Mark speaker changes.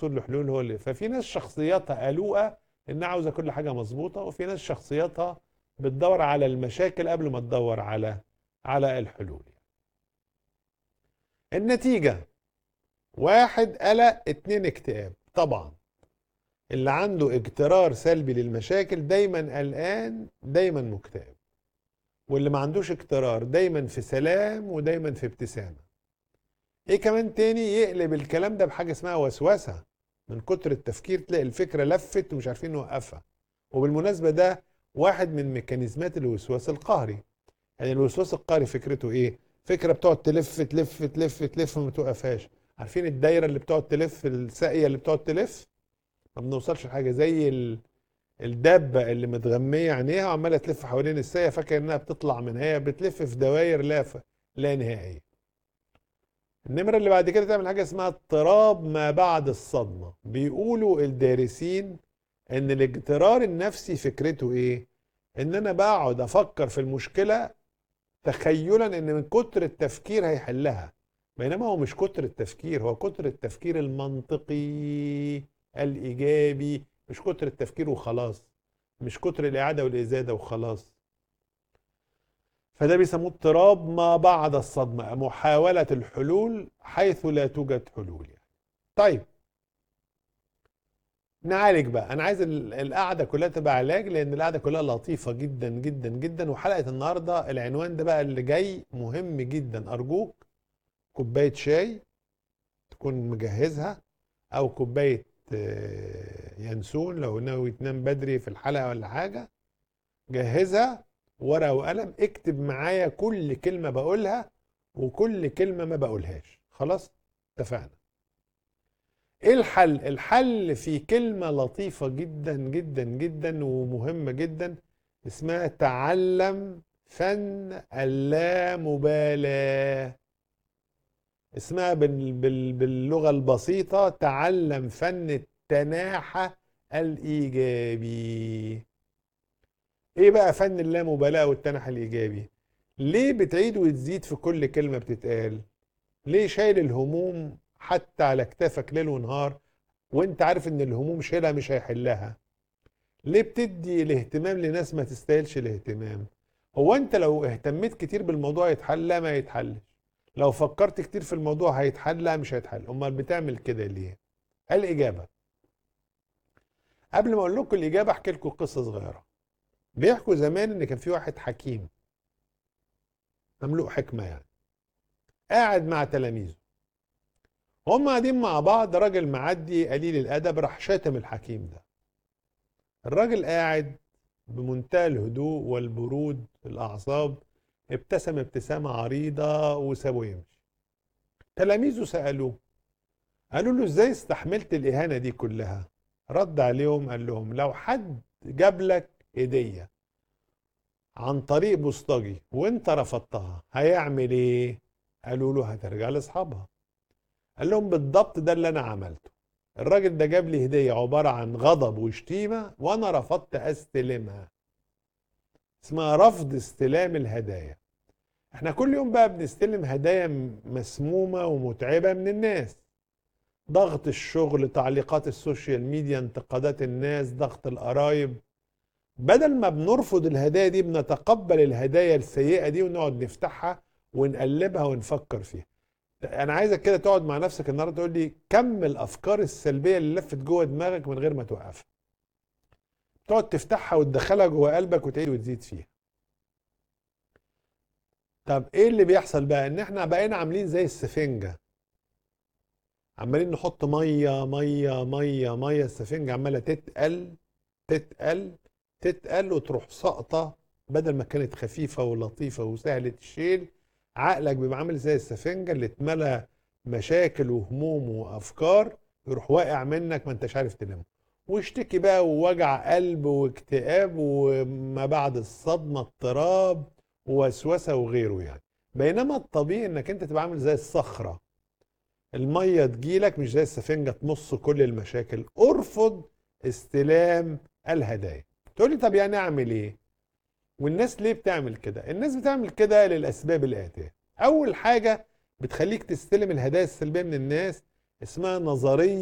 Speaker 1: الوصول لحلول هو اللي ففي ناس شخصياتها قلوقه انها عاوزه كل حاجه مظبوطه وفي ناس شخصياتها بتدور على المشاكل قبل ما تدور على على الحلول النتيجه واحد قلق اتنين اكتئاب طبعا اللي عنده اجترار سلبي للمشاكل دايما قلقان دايما مكتئب واللي ما عندوش اجترار دايما في سلام ودايما في ابتسامه ايه كمان تاني يقلب الكلام ده بحاجه اسمها وسوسه من كتر التفكير تلاقي الفكره لفت ومش عارفين نوقفها وبالمناسبه ده واحد من ميكانيزمات الوسواس القهري يعني الوسواس القهري فكرته ايه فكره بتقعد تلف تلف تلف تلف وما توقفهاش عارفين الدايره اللي بتقعد تلف الساقيه اللي بتقعد تلف ما بنوصلش لحاجه زي ال... الدابه اللي متغميه عينيها وعماله تلف حوالين الساقيه فاكره انها بتطلع من هي بتلف في دوائر لا ف... لا نهائيه النمرة اللي بعد كده تعمل حاجة اسمها اضطراب ما بعد الصدمة بيقولوا الدارسين ان الاجترار النفسي فكرته ايه ان انا بقعد افكر في المشكلة تخيلا ان من كتر التفكير هيحلها بينما هو مش كتر التفكير هو كتر التفكير المنطقي الايجابي مش كتر التفكير وخلاص مش كتر الاعادة والازادة وخلاص فده بيسموه اضطراب ما بعد الصدمة محاولة الحلول حيث لا توجد حلول يعني. طيب نعالج بقى انا عايز ال- القعده كلها تبقى علاج لان القعده كلها لطيفه جدا جدا جدا وحلقه النهارده العنوان ده بقى اللي جاي مهم جدا ارجوك كوبايه شاي تكون مجهزها او كوبايه آه، ينسون لو ناوي تنام بدري في الحلقه ولا حاجه جهزها ورقه وقلم اكتب معايا كل كلمه بقولها وكل كلمه ما بقولهاش خلاص اتفقنا ايه الحل الحل في كلمه لطيفه جدا جدا جدا ومهمه جدا اسمها تعلم فن اللامبالاه اسمها بال بال باللغه البسيطه تعلم فن التناحه الايجابي ايه بقى فن اللامبالاه والتنح الايجابي ليه بتعيد وتزيد في كل كلمه بتتقال ليه شايل الهموم حتى على كتافك ليل ونهار وانت عارف ان الهموم شايلها مش هيحلها ليه بتدي الاهتمام لناس ما تستاهلش الاهتمام هو انت لو اهتميت كتير بالموضوع يتحل لا ما يتحلش لو فكرت كتير في الموضوع هيتحل لا مش هيتحل امال بتعمل كده ليه الاجابه قبل ما اقول لكم الاجابه احكي لكم قصه صغيره بيحكوا زمان ان كان في واحد حكيم مملوء حكمه يعني قاعد مع تلاميذه هم قاعدين مع بعض راجل معدي قليل الادب راح شاتم الحكيم ده الراجل قاعد بمنتهى الهدوء والبرود الاعصاب ابتسم ابتسامه عريضه وسابه يمشي تلاميذه سالوه قالوا له ازاي استحملت الاهانه دي كلها رد عليهم قال لهم لو حد جاب لك هديه عن طريق بوسطجي وانت رفضتها هيعمل ايه قالوا له هترجع لاصحابها قال لهم بالضبط ده اللي انا عملته الراجل ده جاب لي هديه عباره عن غضب وشتيمه وانا رفضت استلمها اسمها رفض استلام الهدايا احنا كل يوم بقى بنستلم هدايا م- مسمومه ومتعبه من الناس ضغط الشغل تعليقات السوشيال ميديا انتقادات الناس ضغط القرايب بدل ما بنرفض الهدايا دي بنتقبل الهدايا السيئه دي ونقعد نفتحها ونقلبها ونفكر فيها انا عايزك كده تقعد مع نفسك النهارده تقول لي كم الافكار السلبيه اللي لفت جوه دماغك من غير ما توقفها تقعد تفتحها وتدخلها جوه قلبك وتعيد وتزيد فيها طب ايه اللي بيحصل بقى ان احنا بقينا عاملين زي السفنجه عمالين نحط ميه ميه ميه ميه السفنجه عماله تتقل تتقل تتقل وتروح ساقطه بدل ما كانت خفيفه ولطيفه وسهله الشيل عقلك بيبقى عامل زي السفنجه اللي اتملى مشاكل وهموم وافكار يروح واقع منك ما انتش عارف تلمه واشتكي بقى ووجع قلب واكتئاب وما بعد الصدمه اضطراب ووسوسه وغيره يعني بينما الطبيعي انك انت تبقى عامل زي الصخره الميه تجيلك مش زي السفنجه تمص كل المشاكل ارفض استلام الهدايا تقول لي طب يعني اعمل ايه والناس ليه بتعمل كده الناس بتعمل كده للاسباب الاتيه اول حاجه بتخليك تستلم الهدايا السلبيه من الناس اسمها نظريه